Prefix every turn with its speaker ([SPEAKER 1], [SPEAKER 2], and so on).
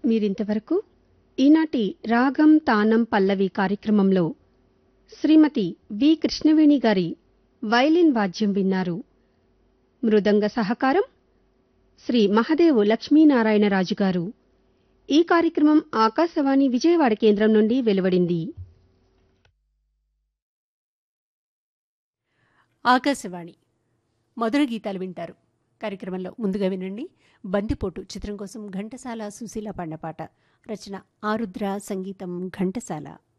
[SPEAKER 1] మీరింతవరకు ఈనాటి రాగం తానం పల్లవి కార్యక్రమంలో శ్రీమతి వి కృష్ణవేణి గారి వైలిన్ వాద్యం విన్నారు మృదంగ సహకారం శ్రీ మహదేవు లక్ష్మీనారాయణరాజు గారు ఈ కార్యక్రమం ఆకాశవాణి విజయవాడ కేంద్రం నుండి వెలువడింది
[SPEAKER 2] ఆకాశవాణి మధుర గీతాలు వింటారు కార్యక్రమంలో ముందుగా వినండి బందిపోటు చిత్రం కోసం ఘంటసాల సుశీల పాడిన పాట రచన ఆరుద్ర సంగీతం ఘంటసాల